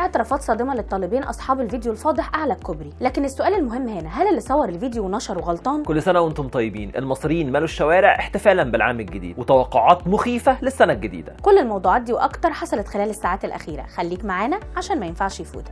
اعترافات صادمه للطالبين اصحاب الفيديو الفاضح اعلى الكوبري لكن السؤال المهم هنا هل اللي صور الفيديو ونشره غلطان كل سنه وانتم طيبين المصريين مالوا الشوارع احتفالا بالعام الجديد وتوقعات مخيفه للسنه الجديده كل الموضوعات دي واكتر حصلت خلال الساعات الاخيره خليك معانا عشان ما ينفعش يفوتك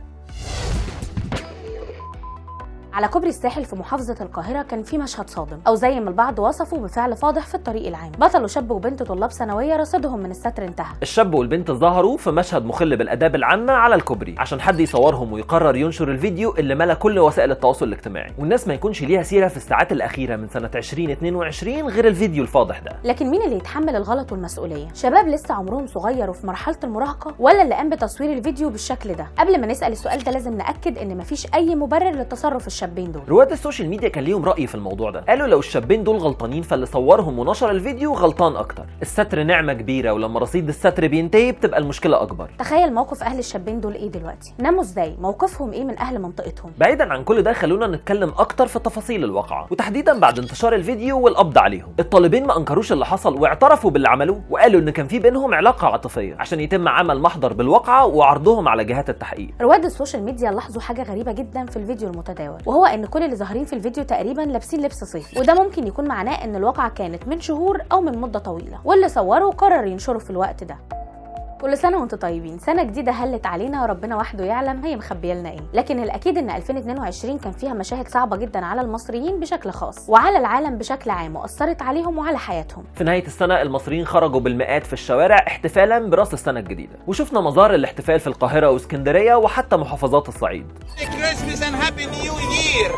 على كوبري الساحل في محافظة القاهرة كان في مشهد صادم أو زي ما البعض وصفه بفعل فاضح في الطريق العام بطلوا شاب وبنت طلاب ثانوية رصيدهم من الستر انتهى الشاب والبنت ظهروا في مشهد مخل بالاداب العامه على الكوبري عشان حد يصورهم ويقرر ينشر الفيديو اللي ملا كل وسائل التواصل الاجتماعي والناس ما يكونش ليها سيره في الساعات الاخيره من سنه 2022 غير الفيديو الفاضح ده لكن مين اللي يتحمل الغلط والمسؤولية؟ شباب لسه عمرهم صغير وفي مرحلة المراهقة ولا اللي قام بتصوير الفيديو بالشكل ده؟ قبل ما نسأل السؤال ده لازم نأكد إن مفيش أي مبرر لتصرف الشابين دول رواد السوشيال ميديا كان ليهم راي في الموضوع ده قالوا لو الشابين دول غلطانين فاللي صورهم ونشر الفيديو غلطان اكتر الستر نعمه كبيره ولما رصيد الستر بينتهي بتبقى المشكله اكبر تخيل موقف أهل الشابين دول إيه دلوقتي؟ ناموا إزاي؟ موقفهم إيه من أهل منطقتهم؟ بعيدا عن كل ده خلونا نتكلم اكتر في تفاصيل الواقعه وتحديدا بعد انتشار الفيديو والقبض عليهم الطالبين ما انكروش اللي حصل واعترفوا باللي عملوه وقالوا ان كان في بينهم علاقه عاطفيه عشان يتم عمل محضر بالواقعه وعرضهم على جهات التحقيق رواد السوشيال ميديا لاحظوا حاجه غريبه جدا في الفيديو المتداول وهو ان كل اللي ظاهرين في الفيديو تقريبا لابسين لبس صيفي وده ممكن يكون معناه ان الواقعه كانت من شهور او من مده طويله واللي صوروا قرر ينشروا في الوقت ده كل سنه وانتم طيبين سنه جديده هلت علينا وربنا وحده يعلم هي مخبيه لنا ايه لكن الاكيد ان 2022 كان فيها مشاهد صعبه جدا على المصريين بشكل خاص وعلى العالم بشكل عام واثرت عليهم وعلى حياتهم في نهايه السنه المصريين خرجوا بالمئات في الشوارع احتفالا براس السنه الجديده وشفنا مظاهر الاحتفال في القاهره واسكندريه وحتى محافظات الصعيد Christmas and Happy New Year!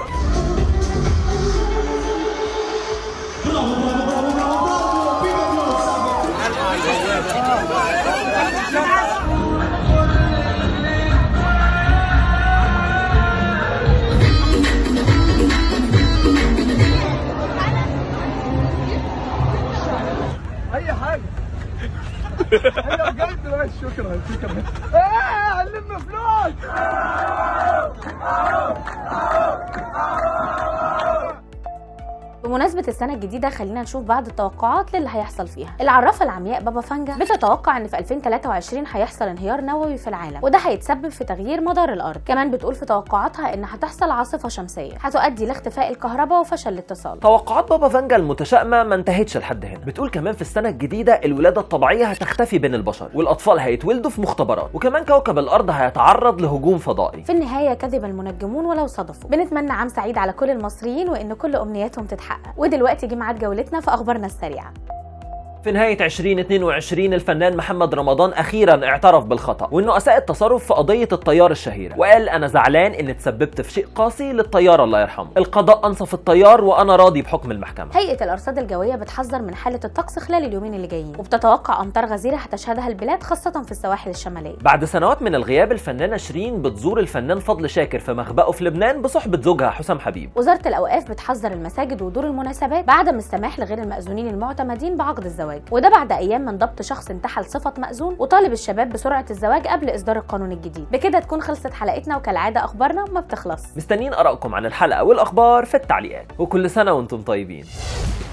اي حاجه ايوه بجد ماشي شكرا شكرا ايه هنلم فلوس بمناسبة السنة الجديدة خلينا نشوف بعض التوقعات للي هيحصل فيها. العرافة العمياء بابا فانجا بتتوقع ان في 2023 هيحصل انهيار نووي في العالم وده هيتسبب في تغيير مدار الارض. كمان بتقول في توقعاتها ان هتحصل عاصفة شمسية هتؤدي لاختفاء الكهرباء وفشل الاتصال. توقعات بابا فانجا المتشائمه ما انتهتش لحد هنا بتقول كمان في السنه الجديده الولاده الطبيعيه هتختفي بين البشر والاطفال هيتولدوا في مختبرات وكمان كوكب الارض هيتعرض لهجوم فضائي في النهاية كذب المنجمون ولو صدفوا. بنتمنى عام سعيد على كل المصريين وان كل امنياتهم تتحقق. ودلوقتي جه ميعاد جولتنا في اخبارنا السريعة. في نهاية 2022 الفنان محمد رمضان أخيرا اعترف بالخطأ وإنه أساء التصرف في قضية الطيار الشهيرة وقال أنا زعلان إني تسببت في شيء قاسي للطيار الله يرحمه القضاء أنصف الطيار وأنا راضي بحكم المحكمة هيئة الأرصاد الجوية بتحذر من حالة الطقس خلال اليومين اللي جايين وبتتوقع أمطار غزيرة هتشهدها البلاد خاصة في السواحل الشمالية بعد سنوات من الغياب الفنانة شيرين بتزور الفنان فضل شاكر في مخبأه في لبنان بصحبة زوجها حسام حبيب وزارة الأوقاف بتحذر المساجد ودور المناسبات بعدم السماح لغير المأذونين المعتمدين بعقد الزواج وده بعد أيام من ضبط شخص انتحل صفة مأذون وطالب الشباب بسرعة الزواج قبل إصدار القانون الجديد بكده تكون خلصت حلقتنا وكالعادة أخبارنا ما بتخلص مستنيين آرائكم عن الحلقة والأخبار في التعليقات وكل سنة وأنتم طيبين